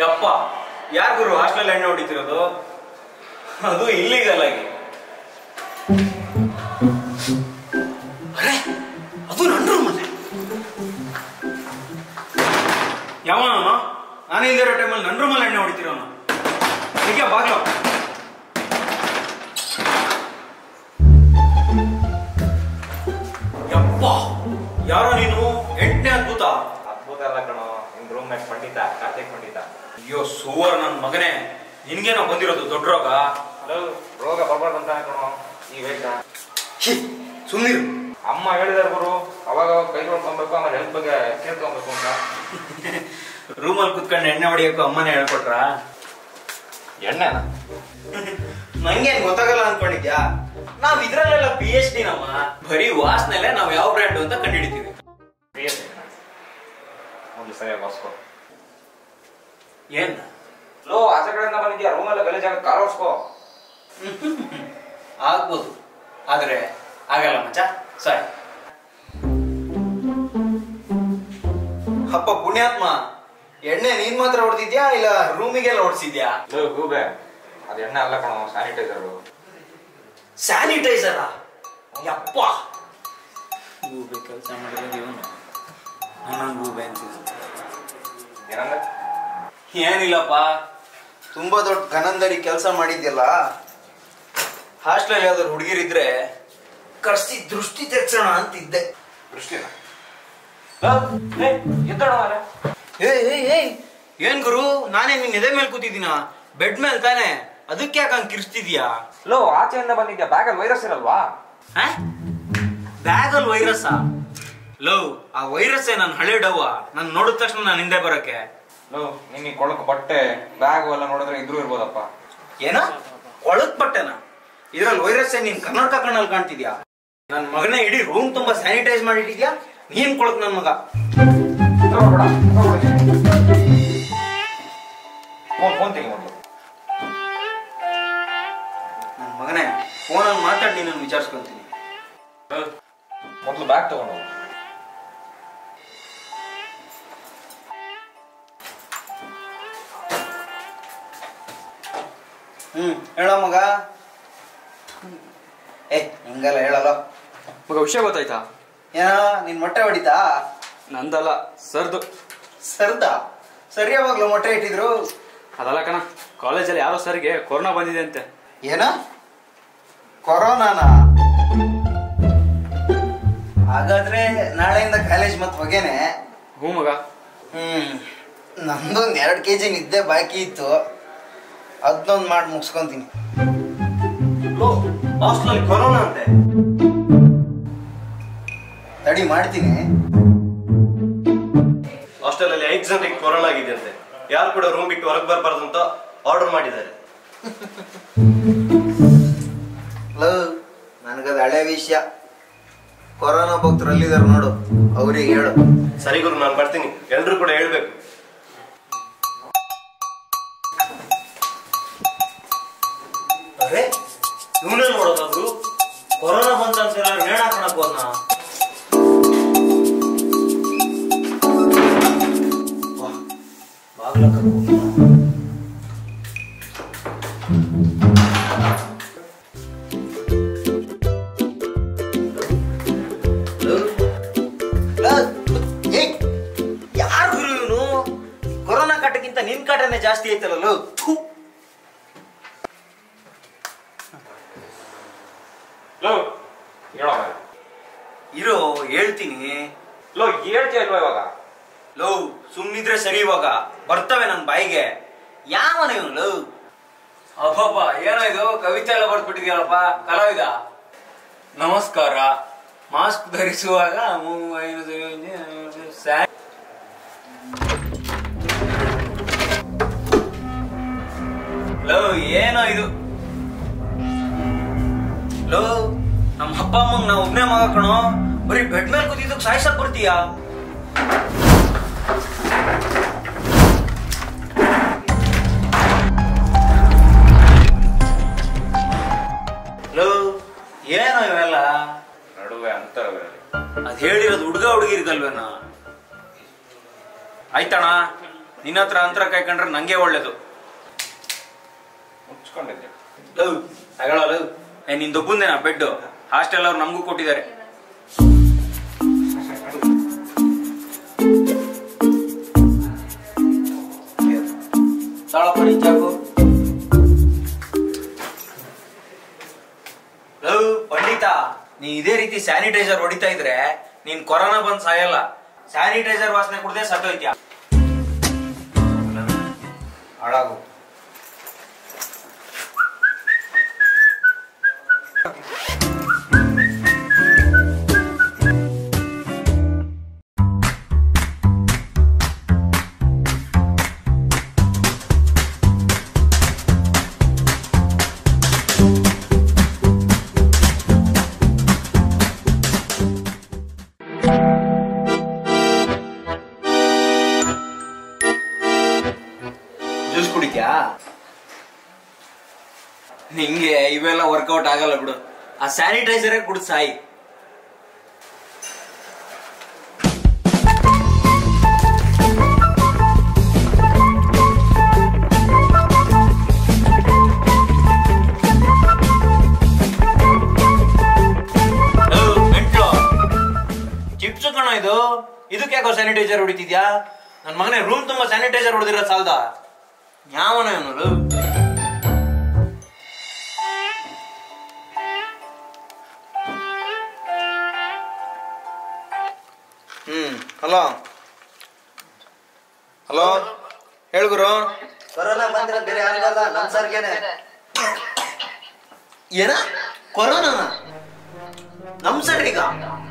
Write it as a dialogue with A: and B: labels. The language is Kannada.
A: ಯಪ್ಪ ಯಾರು ಗುರು ಹಾಸ್ಟೆಲ್ ಎಣ್ಣೆ ಹೊಡಿತಿರೋದು ಅದು ಇಲ್ಲಿಗಲ್ ಆಗಿ ಅರೆ ಅದು ನನ್ನ ರೂಮಲ್ಲೇ ಯಾವನು ನಾನು ಇಲ್ದಿರೋ ಟೈಮಲ್ಲಿ ನನ್ನ ರೂಮಲ್ಲಿ ಎಣ್ಣೆ ಹೊಡಿತಿರೋನು ಹೀಗೆ ಬಾಗ್ಲು ಯಪ್ಪ ಯಾರೋ ನೀನು ಎಂಟನೇ ಅದ್ಭುತ
B: ಅದ್ಭುತ ಅಲ್ಲ ಕಣೋ ನಿಮ್ ರೂಮ್ ಮೇಟ್ ಪಂಡಿತ ಕಾರ್ತಿಕ್ ಪಂಡಿತ
A: ಅಯ್ಯೋ ಸುವರ್ ನನ್ನ ಮಗನೇ ನಿನ್ಗೇನೋ ಬಂದಿರೋದು ದೊಡ್ಡ ರೋಗ
B: ಹಲೋ ರೋಗ ಬರ್ಬಾರ್ದಂತ ಕಣೋ ಈ ವೇಷ
A: ಸುಮ್ಮನಿರು
B: ಅಮ್ಮ ಹೇಳಿದಾರೆ ಗುರು ಅವಾಗ ಅವಾಗ ಕೈ ತೊಳ್ಕೊಬೇಕು ಆಮೇಲೆ ಹೆಲ್ತ್ ಬಗ್ಗೆ ಕೇಳ್ಕೊಬೇಕು ಅಂತ
A: ರೂಮಲ್ಲಿ ಕುತ್ಕೊಂಡು ಎಣ್ಣೆ ಹೊಡಿಯಕ್ಕೂ ಅಮ್ಮನೇ ಹೇಳ್ಕೊಟ್ರ
B: ಎಣ್ಣೆನ
A: ನಂಗೇನ್ ಗೊತ್ತಾಗಲ್ಲ ಅನ್ಕೊಂಡಿದ್ಯಾ ನಾವ್ ಇದ್ರಲ್ಲೆಲ್ಲ ಪಿ ಎಚ್ ಡಿ ನಮ್ಮ ಬರೀ ವಾಸನೆಲೆ ನಾವ್ ಯಾವ ಬ್ರ್ಯಾಂಡ್ ಅಂತ ಕಂಡುಹಿಡಿತೀವಿ
B: ಒಂದು ಸರಿಯಾಗಿ ಬಾಸ್ಕೋ
A: ಏನ್
B: ಲೋ ಆಚೆ ಕಡೆಯಿಂದ ಬಂದಿದ್ಯಾ ರೂಮ್ ಎಲ್ಲ ಗಲೀಜಾಗ ಕಾರ್ ಓಡಿಸ್ಕೋ
A: ಆಗ್ಬೋದು ಆದ್ರೆ ಆಗಲ್ಲ ಮಚ್ಚ ಸಾರಿ ಅಪ್ಪ ಪುಣ್ಯಾತ್ಮ ಎಣ್ಣೆ ನೀನ್ ಮಾತ್ರ ಹೊಡ್ದಿದ್ಯಾ ಇಲ್ಲ ರೂಮಿಗೆಲ್ಲ ಹೊಡ್ಸಿದ್ಯಾ
B: ಲೋ ಗೂಬೆ ಅದು ಎಣ್ಣೆ ಅಲ್ಲ ಕಣೋ ಸ್ಯಾನಿಟೈಸರ್
A: ಸ್ಯಾನಿಟೈಸರ ಯಪ್ಪ ಗೂಬೆ ಕೆಲಸ ಮಾಡಿದ್ರೆ ಇವನು ನನ್ನ ಗೂಬೆ ಅನ್ಸಿದ್ರು
B: ಏನಂದ್ರೆ
A: ಏನಿಲ್ಲಪ್ಪ ತುಂಬಾ ದೊಡ್ಡ ಗನಂದರಿ ಕೆಲಸ ಮಾಡಿದ್ಯಲ್ಲ ಹಾಸ್ಟೆಲ್ ಯಾವ್ದಾದ್ರು ಹುಡುಗಿರಿದ್ರೆ ಕರ್ಸಿ ದೃಷ್ಟಿ ತೆಗ್ಸೋಣ ಅಂತಿದ್ದೆ
B: ದೃಷ್ಟಿನ ಎದ್ದೋಣ ಮಾರೆ
A: ಏ ಏ, ಏ, ಏನ್ ಗುರು ನಾನೇ ನಿನ್ ಎದೆ ಮೇಲೆ ಕೂತಿದ್ದೀನ ಬೆಡ್ ಮೇಲೆ ತಾನೆ ಅದಕ್ಕೆ ಯಾಕೆ ಹಂಗ್ ಕಿರ್ಸ್ತಿದ್ಯಾ
B: ಲೋ ಆಚೆಯಿಂದ ಬಂದಿದ್ಯಾ ಬ್ಯಾಗಲ್ಲಿ ವೈರಸ್ ಇರಲ್ವಾ
A: ಬ್ಯಾಗ್ ಅಲ್ಲಿ ವೈರಸ್ ಲೋ ಆ ವೈರಸ್ ನನ್ ಹಳೆ ಡವ್ವ ನನ್ ನೋಡಿದ ತಕ್ಷಣ ನಾನು ಹಿಂದೆ ಬರಕ್ಕೆ
B: ಲೋ ನಿನ್ನ ಈ ಕೊಳಕು ಬಟ್ಟೆ ಬ್ಯಾಗ್ ಎಲ್ಲ ನೋಡಿದ್ರೆ ಇದ್ರೂ ಇರ್ಬೋದಪ್ಪ
A: ಏನ ಒಳಗ್ ಬಟ್ಟೆನ ಇದ್ರಲ್ಲಿ ವೈರಸ್ ನೀನ್ ಕನ್ನಡಕ ಕಣ್ಣಲ್ಲಿ ಕಾಣ್ತಿದ್ಯಾ ನನ್ ಮಗನೇ ಇಡೀ ರೂಮ್ ತುಂಬಾ ಸ್ಯಾನಿಟೈಸ್ ಮಾಡಿಟ್ಟಿದ್ಯಾ ನೀನ್ ಕೊಳಕ್ ನನ್ ಮಗ
B: ಫೋನ್ ಫೋನ್ ತೆಗಿ ಮೊದಲು
A: ನನ್ ಮಗನೇ ಫೋನಲ್ಲಿ ಮಾತಾಡಿ ನೀನು ವಿಚಾರಿಸ್ಕೊಂತೀನಿ
B: ಮೊದಲು ಬ್ಯಾಗ್ ತಗೊಂಡು ಹೋಗು.
A: ಹ್ಮ್ ಹೇಳೋ ಮಗ ಏ ಹಿಂಗಲ್ಲ ಹೇಳಲ್ಲ
C: ಮಗ ವಿಷಯ ಗೊತ್ತಾಯ್ತಾ
A: ಏನೋ ನಿನ್ ಮೊಟ್ಟೆ ಹೊಡಿತಾ
C: ನಂದಲ್ಲ ಸರ್ದು
A: ಸರ್ದ ಸರಿಯಾವಾಗ್ಲೂ ಮೊಟ್ಟೆ ಇಟ್ಟಿದ್ರು
C: ಅದಲ್ಲ ಕಣ ಕಾಲೇಜಲ್ಲಿ ಯಾರೋ ಸರ್ಗೆ ಕೊರೋನಾ ಬಂದಿದೆ ಅಂತೆ
A: ಏನ ಕೊರೋನಾನ ಹಾಗಾದ್ರೆ ನಾಳೆಯಿಂದ ಕಾಲೇಜ್ ಮತ್ ಹೊಗೆನೆ
C: ಹ್ಞೂ ಮಗ
A: ಹ್ಮ್ ನಂದೊಂದ್ ಎರಡ್ ಕೆಜಿ ನಿದ್ದೆ ಬಾಕಿ ಇತ್ತು ಅದನ್ನೊಂದ್ ಮಾಡಿ ಮುಗಿಸ್ಕೊಂತೀನಿ ಹಾಸ್ಟೆಲ್ ಕೊರೋನಾ ಅಂತೆ ತಡಿ ಮಾಡ್ತೀನಿ
D: ಹಾಸ್ಟೆಲ್ ಅಲ್ಲಿ ಐದು ಜನರಿಗೆ ಕೊರೋನಾ ಆಗಿದೆ ಅಂತೆ ಯಾರು ಕೂಡ ರೂಮ್ ಬಿಟ್ಟು ಹೊರಗೆ ಬರಬಾರ್ದು ಅಂತ ಆರ್ಡರ್ ಮಾಡಿದ್ದಾರೆ
A: ಲವ್ ನನಗದು ಹಳೆ ವಿಷಯ ಕೊರೋನಾ ಭಕ್ತರು ಅಲ್ಲಿದ್ದಾರೆ ನೋಡು ಅವ್ರಿಗೆ ಹೇಳು
D: ಸರಿ ಗುರು ನಾನು ಬರ್ತೀನಿ ಎಲ್ರು ಕೂಡ ಹೇಳ್ಬೇಕು
A: ಅರೆ ಇವನೇ ನೋಡೋದಾದ್ರು ಕೊರೋನಾ ಬಂತ ಅಂತ ಹೇಳಿ ನೇಣ ಹಾಕೊಳಕ್ ಹೋದ್ನ ವಾ, ಬಾಗ್ಲ ಕರ್ಕೊಂಡು ಹೋದ್ನ. ಲವ್, ಲವ್, ಏಯ್, ಯಾರ್ ಗುರು ಇವನು ಕೊರೋನಾ ಕಾಟಕ್ಕಿಂತ ನಿನ್ ಕಾಟನೇ ಜಾಸ್ತಿ ಐತಲ್ಲ ಲವ್ ಥು.
B: ಲೋ ಹೇಳೋ ಮಾರೆ.
A: ಇರೋ ಹೇಳ್ತೀನಿ
B: ಲೋ ಹೇಳ್ತೀಯ ಇಲ್ವಾ ಇವಾಗ
A: ಲೋ ಸುಮ್ನಿದ್ರೆ ಸರಿ ಇವಾಗ ಬರ್ತವೆ ನನ್ ಬಾಯಿಗೆ ಯಾವನ ಇವನು ಲೋ ಅಬ್ಬಬ್ಬ ಏನೋ ಇದು ಕವಿತೆ ಎಲ್ಲ ಬರ್ದ್ಬಿಟ್ಟಿದ್ಯಲ್ಲಪ್ಪ ಕಲಾವಿದ ನಮಸ್ಕಾರ ಮಾಸ್ಕ್ ಧರಿಸುವಾಗ ಮೂ- ಐದು ಸ್ಯಾ- ಲೋ ಏನೋ ಇದು ಲೋ ನಮ್ಮ ಅಪ್ಪ ಅಮ್ಮಂಗ್ ನಾ ಒಬ್ನೇ ಮಗ ಕಣೋ ಬರೀ ಬೆಡ್ ಮೇಲೆ ಕೂತಿದ್ದಕ್ಕೆ ಸಾಯ್ಸಕ್ ಬರ್ತೀಯಾ ಲೋ ಏನೋ ಇವೆಲ್ಲ
B: ನಡುವೆ ಅಂತರವಿರಲಿ
A: ಅದ್ ಹೇಳಿರೋದು ಹುಡುಗ ಹುಡುಗಿರ್ಗಲ್ವೇನ ಆಯ್ತಣ್ಣ ನಿನ್ನ ಹತ್ರ ಅಂತರ ಕಾಯ್ಕೊಂಡ್ರೆ ನಂಗೆ ಒಳ್ಳೇದು
B: ಮುಚ್ಕೊಂಡಿದ್ದೆ
A: ಲವ್ ತಗೊಳ್ಳೋ ಲವ್ ಏ ನಿಂದು ಒಬ್ಬಂದೇನಾ ಬೆಡ್ ಹಾಸ್ಟೆಲ್ ಅವ್ರು ನಮಗೂ ಕೊಟ್ಟಿದ್ದಾರೆ ತಾಳಪ್ಪ ನೀನ್ ಚಾಕು ಲವ್ ಪಂಡಿತ ನೀ ಇದೇ ರೀತಿ ಸ್ಯಾನಿಟೈಸರ್ ಹೊಡಿತಾ ಇದ್ರೆ ನೀನ್ ಕೊರೋನಾ ಬಂದ್ ಸಾಯಲ್ಲ ಸ್ಯಾನಿಟೈಸರ್ ವಾಸನೆ ಕುಡ್ದೆ ಸತ್ತೋಯ್ತ್ಯಾ ಹಾಳಾಗು ಜ್ಯೂಸ್ ಕುಡಿತ್ಯಾ ನಿಂಗೆ ಇವೆಲ್ಲ ವರ್ಕೌಟ್ ಆಗಲ್ಲ ಬಿಡು ಆ ಸ್ಯಾನಿಟೈಸರೇ ಕುಡಿದ್ ಸಾಯಿ ಚಿಪ್ಸ್ ಕಣ ಇದು ಇದಕ್ಕೆ ಯಾಕೋ ಸ್ಯಾನಿಟೈಸರ್ ಹೊಡಿತಿದ್ಯಾ ನನ್ನ ಮಗನೇ ರೂಮ್ ತುಂಬಾ ಸ್ಯಾನಿಟೈಸರ್ ಹೊಡೆದಿರೋ ಸಾಲ್ದ ಯಾವನ ಇವನು ಹ್ಮ್ ಹಲೋ ಹಲೋ ಹೇಳು ಗುರು
E: ಕೊರೋನಾ ಬಂದ್ರೆ ಬೇರೆ ಯಾರಿಗಲ್ಲ ನಮ್ ಸರ್ಗೇನೆ
A: ಏನ ಕೊರೋನಾ ನಮ್ ಸರ್ ಈಗ